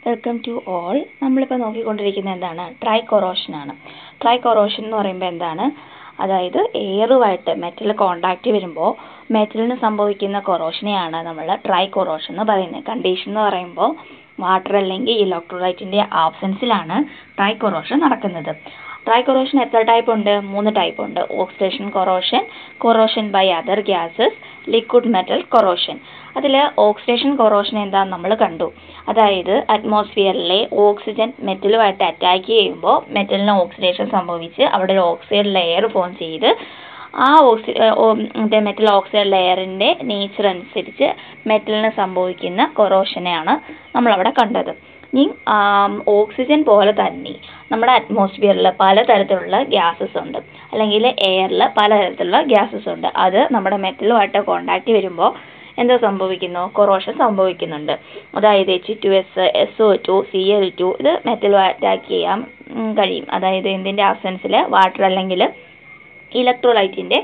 welcome to all നമ്മളിപ്പോൾ നോക്കിക്കൊണ്ടിരിക്കുന്നത് എന്താണ് ട്രൈ കൊറോഷൻ ആണ് ട്രൈ കൊറോഷൻ എന്ന് പറയുമ്പോൾ എന്താണ് അതായത് എയറുമായിട്ട് മെറ്റൽ കോണ്ടാക്റ്റ് വരുമ്പോൾ മെറ്റലിന് സംഭവിക്കുന്ന കൊറോഷനെയാണ് നമ്മൾ ട്രൈ കൊറോഷൻ എന്ന് പറയുന്നത് കണ്ടീഷൻ എന്ന് പറയുമ്പോൾ വാട്ടർ അല്ലെങ്കിൽ ഇലക്ട്രോലൈറ്റിന്റെ ആബ്സെൻസിലാണ് ട്രൈ കൊറോഷൻ നടക്കുന്നത് ട്രൈ കൊറോഷൻ എത്ര ടൈപ്പ് ഉണ്ട് മൂന്ന് ടൈപ്പ് ഉണ്ട് oxidation corrosion corrosion by other gases liquid metal corrosion അതിൽ ഓക്സിഡേഷൻ കൊറോഷൻ എന്താന്ന് നമ്മൾ കണ്ടു അതായത് അറ്റ്മോസ്ഫിയറിലെ ഓക്സിജൻ മെറ്റലുമായിട്ട് അറ്റാക്ക് ചെയ്യുമ്പോൾ മെറ്റലിന് ഓക്സിഡേഷൻ സംഭവിച്ച് അവിടെ ഒരു ഓക്സൈഡ് ലെയർ ഫോം ചെയ്ത് ആ ഓക്സി മറ്റേ മെറ്റൽ ഓക്സൈഡ് ലെയറിന്റെ നേച്ചർ അനുസരിച്ച് മെറ്റലിന് സംഭവിക്കുന്ന കൊറോഷനെയാണ് നമ്മളവിടെ കണ്ടത് ഇനി ഓക്സിജൻ പോലെ തന്നെ നമ്മുടെ അറ്റ്മോസ്ഫിയറിൽ പലതരത്തിലുള്ള ഗ്യാസസ് ഉണ്ട് അല്ലെങ്കിൽ എയറിൽ പലതരത്തിലുള്ള ഗ്യാസസ് ഉണ്ട് അത് നമ്മുടെ മെറ്റലുമായിട്ട് കോണ്ടാക്ട് വരുമ്പോൾ എന്താ സംഭവിക്കുന്നു കൊറോഷൻ സംഭവിക്കുന്നുണ്ട് അതായത് H two S S O two C L two ഇത് മെറ്റൽ അറ്റാക്ക് ചെയ്യാൻ കഴിയും അതായത് എന്തിൻ്റെ ആബ്സെൻസിൽ വാട്ടർ അല്ലെങ്കിൽ ഇലക്ട്രോലൈറ്റിൻ്റെ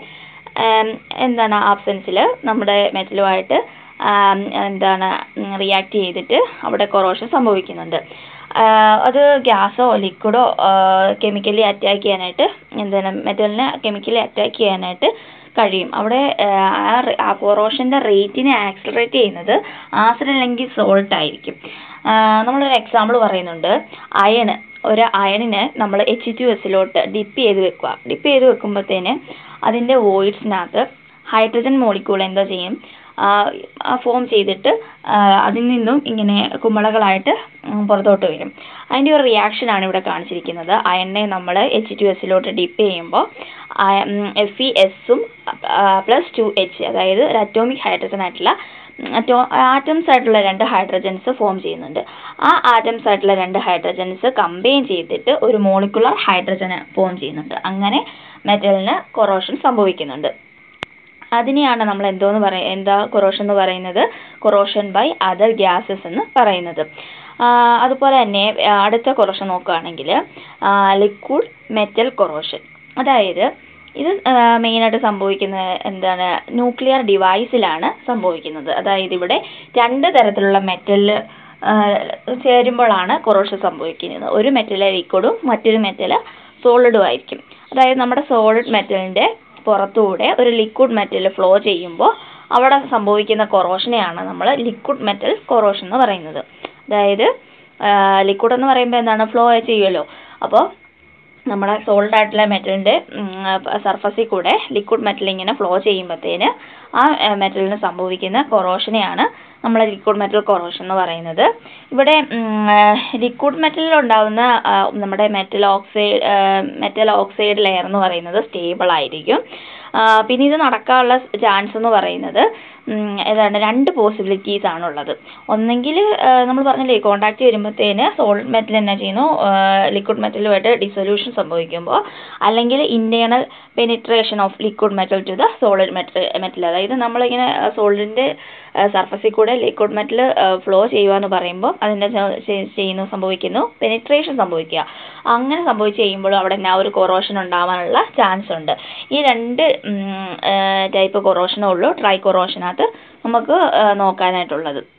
എന്താണ് ആബ്സെൻസിൽ നമ്മുടെ മെറ്റലുമായിട്ട് എന്താണ് റിയാക്ട് ചെയ്തിട്ട് അവിടെ കൊറോഷൻ സംഭവിക്കുന്നുണ്ട് അത് ഗ്യാസോ ലിക്വിഡോ കെമിക്കലി അറ്റാക്ക് ചെയ്യാനായിട്ട് എന്താണ് മെറ്റലിനെ കെമിക്കലി അറ്റാക്ക് ചെയ്യാനായിട്ട് കഴിയും അവിടെ ആ കൊറോഷൻ്റെ റേറ്റിനെ ആക്സലറേറ്റ് ചെയ്യുന്നത് ആസിഡ് അല്ലെങ്കിൽ സോൾട്ട് ആയിരിക്കും നമ്മളൊരു എക്സാമ്പിൾ പറയുന്നുണ്ട് അയൺ ഒരു അയണിന് നമ്മൾ എച്ച് ടു എസിലോട്ട് ഡിപ്പ് ചെയ്ത് വെക്കുക ഡിപ്പ് ചെയ്ത് വെക്കുമ്പോഴത്തേന് അതിൻ്റെ വോയിഡ്സിനകത്ത് ഹൈഡ്രജൻ മോളിക്യൂൾ എന്താ ചെയ്യും ഫോം ചെയ്തിട്ട് അതിൽ നിന്നും ഇങ്ങനെ കുമിളകളായിട്ട് പുറത്തോട്ട് വരും അതിൻ്റെ ഒരു റിയാക്ഷനാണ് ഇവിടെ കാണിച്ചിരിക്കുന്നത് അയണിനെ നമ്മൾ എച്ച് ടു എസിലോട്ട് ഡിപ്പ് ചെയ്യുമ്പോൾ എഫ് ഇ എസും പ്ലസ് ടു എച്ച് അതായത് ഒരു അറ്റോമിക് ഹൈഡ്രജൻ ആയിട്ടുള്ള അറ്റോ ആറ്റംസ് ആയിട്ടുള്ള രണ്ട് ഹൈഡ്രജൻസ് ഫോം ചെയ്യുന്നുണ്ട് ആ ആറ്റംസ് ആയിട്ടുള്ള രണ്ട് ഹൈഡ്രജൻസ് കമ്പൈൻ ചെയ്തിട്ട് ഒരു മോളിക്കുലർ ഹൈഡ്രജൻ ഫോം ചെയ്യുന്നുണ്ട് അങ്ങനെ മെറ്റലിന് കൊറോഷൻ സംഭവിക്കുന്നുണ്ട് അതിനെയാണ് നമ്മൾ എന്തോന്ന് പറയ എന്താ കൊറോഷൻ എന്ന് പറയുന്നത് കൊറോഷൻ ബൈ അതർ ഗ്യാസസ് എന്ന് പറയുന്നത് അതുപോലെ തന്നെ അടുത്ത കൊറോഷൻ നോക്കുകയാണെങ്കിൽ ലിക്വിഡ് മെറ്റൽ കൊറോഷൻ അതായത് ഇത് മെയിനായിട്ട് സംഭവിക്കുന്നത് എന്താണ് ന്യൂക്ലിയർ ഡിവൈസിലാണ് സംഭവിക്കുന്നത് അതായത് ഇവിടെ രണ്ട് തരത്തിലുള്ള മെറ്റൽ ചേരുമ്പോഴാണ് കൊറോഷൻ സംഭവിക്കുന്നത് ഒരു മെറ്റൽ ലിക്വിഡും മറ്റൊരു മെറ്റൽ സോളിഡും ആയിരിക്കും അതായത് നമ്മുടെ സോളിഡ് മെറ്റലിൻ്റെ പുറത്തൂടെ ഒരു ലിക്വിഡ് മെറ്റൽ ഫ്ലോ ചെയ്യുമ്പോൾ അവിടെ സംഭവിക്കുന്ന കൊറോഷനെയാണ് നമ്മൾ ലിക്വിഡ് മെറ്റൽ കൊറോഷൻ എന്ന് പറയുന്നത് അതായത് ലിക്വിഡ് എന്ന് പറയുമ്പോൾ എന്താണ് ഫ്ലോ ചെയ്യുമല്ലോ അപ്പോൾ നമ്മുടെ സോൾഡ് ആയിട്ടുള്ള മെറ്റലിൻ്റെ സർഫസിൽ കൂടെ ലിക്വിഡ് മെറ്റൽ ഇങ്ങനെ ഫ്ലോ ചെയ്യുമ്പോഴത്തേന് ആ മെറ്റലിന് സംഭവിക്കുന്ന കൊറോഷനെയാണ് നമ്മൾ ലിക്വിഡ് മെറ്റൽ കൊറോഷൻ എന്ന് പറയുന്നത് ഇവിടെ ലിക്വിഡ് മെറ്റലിൽ ഉണ്ടാകുന്ന നമ്മുടെ metal oxide metal oxide layer എന്ന് പറയുന്നത് സ്റ്റേബിൾ ആയിരിക്കും പിന്നെ ഇത് നടക്കാനുള്ള ചാൻസ് എന്ന് പറയുന്നത് ഏതാണ് രണ്ട് പോസിബിലിറ്റീസ് ആണുള്ളത് ഒന്നെങ്കിൽ നമ്മൾ പറഞ്ഞില്ലേ കോണ്ടാക്ട് വരുമ്പോഴത്തേന് സോളിഡ് മെറ്റൽ എന്നാ ചെയ്യുന്നു ലിക്വിഡ് മെറ്റലുമായിട്ട് ഡിസൊല്യൂഷൻ സംഭവിക്കുമ്പോൾ അല്ലെങ്കിൽ internal penetration of liquid metal to the solid metal metal അതായത് നമ്മളിങ്ങനെ സോളിഡിൻ്റെ സർഫസിൽ കൂടെ ലിക്വിഡ് മെറ്റൽ ഫ്ലോ ചെയ്യുക എന്ന് പറയുമ്പോൾ അതിൻ്റെ ചെയ്യുന്നു സംഭവിക്കുന്നു പെനിട്രേഷൻ സംഭവിക്കുക അങ്ങനെ സംഭവിച്ച് കഴിയുമ്പോൾ അവിടെ എന്നാ ഒരു കൊറോഷൻ ഉണ്ടാവാനുള്ള ചാൻസ് ഉണ്ട് ഈ രണ്ട് ടൈപ്പ് കൊറോഷനേ ഉള്ളൂ ട്രൈ കൊറോഷനകത്ത് നമുക്ക് നോക്കാനായിട്ടുള്ളത്